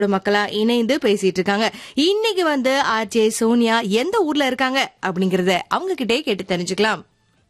மக்களா இணைந்து பேசிட்டு இருக்காங்க இன்னைக்கு வந்து ஆர்ஜே சோனியா எந்த ஊர்ல இருக்காங்க அப்படிங்கறத அவங்க கிட்டே கேட்டு தெரிஞ்சுக்கலாம்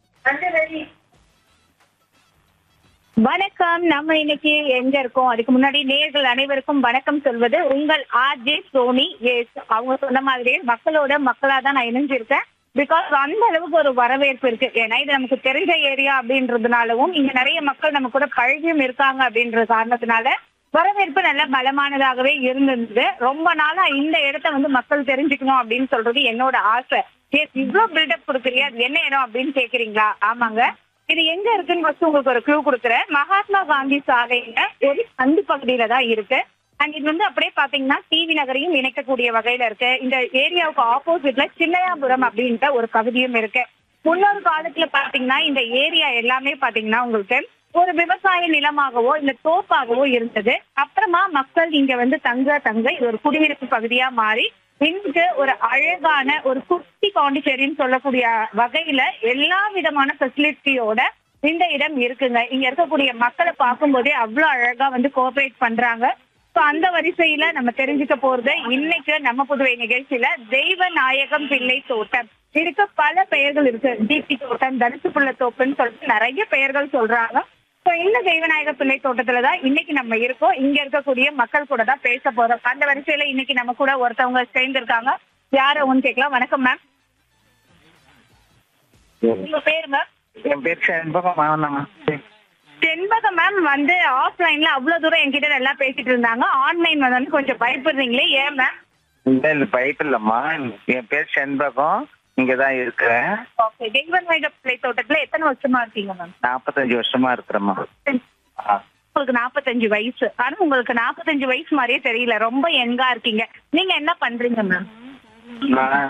வணக்கம் நம்ம இன்னைக்கு எங்க இருக்கோம் அதுக்கு முன்னாடி நேர்கள் அனைவருக்கும் வணக்கம் சொல்வது உங்கள் ஆர்ஜே சோனி எஸ் அவங்க சொன்ன மாதிரியே மக்களோட மக்களா தான் நான் இணைஞ்சிருக்கேன் பிகாஸ் அந்த அளவுக்கு ஒரு வரவேற்பு இருக்கு ஏன்னா இது நமக்கு தெரிஞ்ச ஏரியா அப்படின்றதுனாலவும் இங்க நிறைய மக்கள் நம்ம கூட பழகியும் இருக்காங்க அப்படின்ற காரணத்தினால வரவேற்பு நல்ல பலமானதாகவே இருந்திருந்தது ரொம்ப நாளா இந்த இடத்த வந்து மக்கள் தெரிஞ்சுக்கணும் அப்படின்னு சொல்றது என்னோட ஆசை எஸ் இவ்வளவு பில்டப் கொடுக்குறியா அது என்ன இடம் அப்படின்னு கேக்குறீங்களா ஆமாங்க இது எங்க இருக்குன்னு ஃபர்ஸ்ட் உங்களுக்கு ஒரு க்ளூ கொடுக்குறேன் மகாத்மா காந்தி சாலையில ஒரு சந்து பகுதியில தான் இருக்கு அண்ட் இது வந்து அப்படியே பாத்தீங்கன்னா டிவி நகரையும் இணைக்கக்கூடிய வகையில இருக்கு இந்த ஏரியாவுக்கு ஆப்போசிட்ல சின்னையாபுரம் அப்படின்ற ஒரு பகுதியும் இருக்கு முன்னொரு காலத்துல பாத்தீங்கன்னா இந்த ஏரியா எல்லாமே பாத்தீங்கன்னா உங்களுக்கு ஒரு விவசாய நிலமாகவோ இல்ல தோப்பாகவோ இருந்தது அப்புறமா மக்கள் இங்க வந்து தங்க தங்க இது ஒரு குடியிருப்பு பகுதியா மாறி இன்னைக்கு ஒரு அழகான ஒரு குட்டி பாண்டிச்சேரின்னு சொல்லக்கூடிய வகையில எல்லா விதமான ஃபெசிலிட்டியோட இந்த இடம் இருக்குங்க இங்க இருக்கக்கூடிய மக்களை பார்க்கும்போதே அவ்வளவு அழகா வந்து கோஆபரேட் பண்றாங்க சோ அந்த வரிசையில நம்ம தெரிஞ்சுக்க போறது இன்னைக்கு நம்ம புதுவை நிகழ்ச்சியில தெய்வ நாயகம் பிள்ளை தோட்டம் இதுக்கு பல பெயர்கள் இருக்கு டிபி தோட்டம் தனுசு புள்ள தோப்புன்னு சொல்லிட்டு நிறைய பெயர்கள் சொல்றாங்க சோ இந்த தெய்வநாயக பிள்ளை தோட்டத்துல தான் இன்னைக்கு நம்ம இருக்கோம் இங்க இருக்கக்கூடிய மக்கள் கூட தான் பேச போறோம் அந்த வரிசையில இன்னைக்கு நம்ம கூட ஒருத்தவங்க சேர்ந்திருக்காங்க யார ஒன்னு கேட்கலாம் வணக்கம் மேம் உங்க பேரு மேம் என் பேர் செண்பகம் மாவனம்மா செண்பகம் மேம் வந்து ஆஃப்லைன்ல அவ்வளவு தூரம் என்கிட்ட நல்லா பேசிட்டு இருந்தாங்க ஆன்லைன் வந்து கொஞ்சம் பயப்படுறீங்களே ஏன் மேம் இல்ல இல்ல பைப் இல்லம்மா என் பேர் செண்பகம் இங்கதான் இருக்கிறேன் ஓகே தெய்வநாயக பிள்ளை தோட்டத்துல எத்தனை வருஷமா இருக்கீங்க மேம் நாற்பத்தஞ்சு வருஷமா இருக்கிறேம்மா ஆ. உங்களுக்கு நாற்பத்தஞ்சு வயசு ஆனா உங்களுக்கு நாற்பத்தஞ்சு வயசு மாதிரியே தெரியல ரொம்ப யங்கா இருக்கீங்க நீங்க என்ன பண்றீங்க மேம் நான்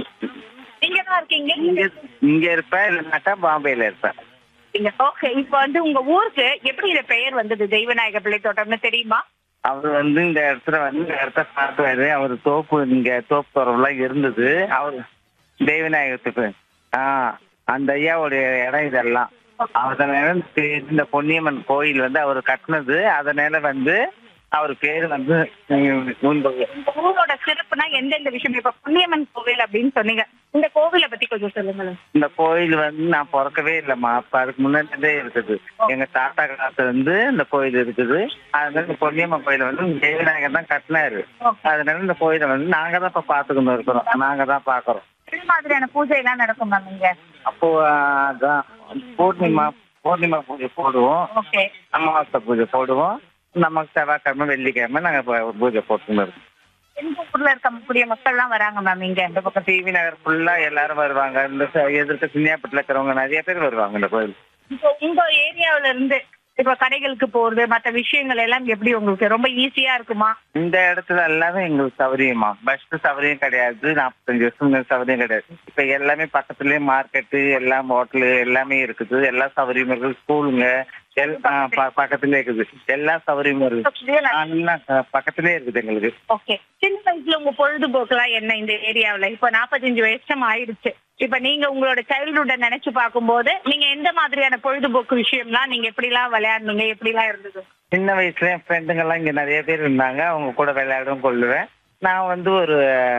நீங்க தான் இருக்கீங்க இங்க இங்க இருப்பேன் இல்லைனாக்கா பாம்பேல இருப்பேன் ஓகே இப்போ வந்து உங்க ஊருக்கு எப்படி இந்த பெயர் வந்தது தெய்வநாயக பிள்ளை தோட்டம்னு தெரியுமா அவர் வந்து இந்த இடத்துல வந்து இந்த இடத்த பார்த்தாரு அவர் தோப்பு இங்க தோப்பு துறவுலாம் இருந்தது அவர் தெய்வநாயகத்துக்கு ஆஹ் அந்த ஐயாவுடைய இடம் இதெல்லாம் அதனால இந்த பொன்னியம்மன் கோயில் வந்து அவர் கட்டினது அதனால வந்து அவர் பேர் வந்து உம், இந்த இந்த ஊரோட சிறப்புனா எந்தெந்த விஷயம் இப்ப புண்ணியம்மன் கோவில் அப்படின்னு சொன்னீங்க இந்த கோவிலை பத்தி கொஞ்சம் சொல்லுங்களேன் இந்த கோயில் வந்து நான் பிறக்கவே இல்லைம்மா அப்ப அதுக்கு முன்னாடியே இருக்குது எங்க தாத்தா காலத்துல இருந்து இந்த கோயில் இருக்குது அதனால இந்த பொன்னியம்மன் கோயில வந்து தேவநாயகர் தான் கட்டினாரு அதனால இந்த கோயிலை வந்து நாங்க தான் இப்ப பாத்துக்கணும் இருக்கிறோம் நாங்க தான் பாக்குறோம் இது மாதிரியான பூஜை எல்லாம் நடக்கும் மேம் இங்க அப்போ ஆஹ், அதான் பூர்ணிமா பூர்ணிமா பூஜை போடுவோம் ஓகே அமாவாசை பூஜை போடுவோம் நமக்கு செவ்வாய்க்கிழமை வெள்ளிக்கிழமை நாங்க ப- பூஜை போட்டுன்னு இருக்கோம் எந்த ஊர்ல இருக்கக்கூடிய மக்கள் எல்லாம் வராங்க மேம் இங்க இந்த பக்கம் டிவி நகர் ஃபுல்லா எல்லாரும் வருவாங்க இந்த ச- எதிர்க்க சின்னியாப்பட்டில் இருக்கிறவங்க நிறைய பேர் வருவாங்க இந்த கோயில் இப்போ உங்க ஏரியாவுல இருந்து இப்ப கடைகளுக்கு போறது மத்த விஷயங்கள் எல்லாம் எப்படி உங்களுக்கு ரொம்ப ஈஸியா இருக்குமா இந்த இடத்துல எல்லாமே எங்களுக்கு சௌகரியமா பஸ் சௌகரியம் கிடையாது நாற்பத்தஞ்சு வருஷம் சௌகரியம் கிடையாது இப்ப எல்லாமே பக்கத்துலயே மார்க்கெட்டு எல்லாம் ஹோட்டலு எல்லாமே இருக்குது எல்லா சௌகரியமும் இருக்குது ஸ்கூலுங்க எல்லாம் ப- பக்கத்துலயே இருக்குது எல்லா சௌகரியமும் இருக்குது எல்லாம் க- பக்கத்துலயே இருக்குது எங்களுக்கு ஓகே சின்ன வயசுல உங்க பொழுதுபோக்குலாம் என்ன இந்த ஏரியாவுல இப்ப நாற்பத்தஞ்சு வருஷம் ஆயிடுச்சு இப்ப நீங்க உங்களோட சைல்ட்ஹுட்ட நினைச்சு பார்க்கும்போது நீங்க எந்த மாதிரியான பொழுதுபோக்கு விஷயம்லாம் நீங்க எப்படி எல்லாம் விளையாடுனீங்க எப்படி எல்லாம் இருந்தது சின்ன வயசுல என் ஃப்ரெண்டுங்க எல்லாம் இங்க நிறைய பேர் இருந்தாங்க அவங்க கூட விளையாடவும் கொள்ளுவேன் நான் வந்து ஒரு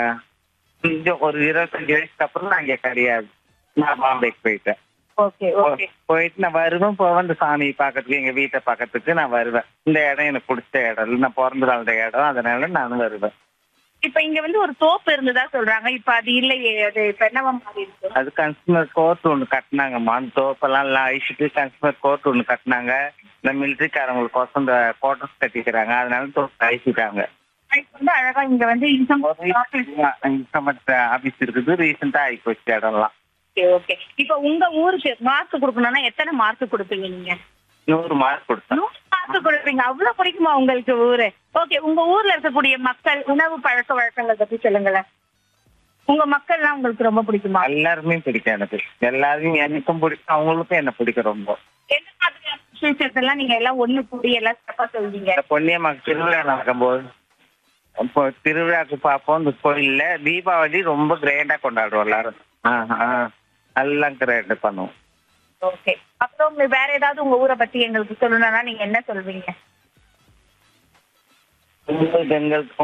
கொஞ்சம் ஒரு இருபத்தஞ்சு வயசுக்கு அப்புறம் நான் இங்க கிடையாது நான் பாம்பேக்கு போயிட்டேன் ஓகே ஓகே போயிட்டு நான் வருவேன் போவேன் இந்த சாமி பார்க்கறதுக்கு எங்க வீட்டை பார்க்கறதுக்கு நான் வருவேன் இந்த இடம் எனக்கு பிடிச்ச இடம் இல்லை நான் பிறந்து வளர்ந்த இடம் அதனால நானும் வருவேன் இப்ப இங்க வந்து ஒரு தோப்பு இருந்ததா சொல்றாங்க இப்ப அது இல்லையே அது இப்ப என்னவா மாறி இருக்கு அது கன்சூமர் கோர்ட் ஒன்று கட்டினாங்கம்மா அந்த தோப்பெல்லாம் எல்லாம் அழிச்சிட்டு கன்சூமர் கோர்ட் ஒன்று கட்டினாங்க இந்த மிலிட்ரிக்காரங்களுக்கோசம் இந்த கோட்டர்ஸ் கட்டிக்கிறாங்க அதனால தோப்பு அழிச்சிட்டாங்க இப்ப வந்து அழகா இங்க வந்து இன்கம் ஆபீஸ் இருக்குது ரீசெண்டா ஆகி போச்சு இடம்லாம் ஓகே ஓகே இப்ப உங்க ஊருக்கு மார்க் கொடுக்கணும்னா எத்தனை மார்க் கொடுப்பீங்க நீங்க நூறு மார்க் கொடுத்தேன் நூறு மார்க் கொடுப்பீங்க அவ்வளவு பிடிக்குமா உங்களுக்கு ஊரு ஓகே உங்க ஊர்ல இருக்கக்கூடிய மக்கள் உணவு பழக்க வழக்கங்கள் பத்தி சொல்லுங்களேன் உங்க மக்கள்லாம் உங்களுக்கு ரொம்ப பிடிக்குமா எல்லாருமே பிடிக்கும் எனக்கு எல்லாருமே எனக்கும் பிடிக்கும் அவங்களுக்கும் என்ன பிடிக்கும் ரொம்ப என்ன மாதிரியான விசேஷத்தெல்லாம் நீங்க எல்லாம் ஒண்ணு கூடி எல்லாம் சிறப்பா சொல்வீங்க இந்த பொன்னியம்மாக்கு திருவிழா நடக்கும்போது இப்போ திருவிழாக்கு பார்ப்போம் இந்த கோயில்ல தீபாவளி ரொம்ப கிராண்டா கொண்டாடுவோம் எல்லாரும் ஆ, ஆ. எல்லாம் கிராண்டா பண்ணுவோம் ஓகே அப்புறம் வேற ஏதாவது உங்க ஊரை பத்தி எங்களுக்கு சொல்லணும்னா நீங்க என்ன சொல்வீங்க உங்களுக்கு எங்களுக்கு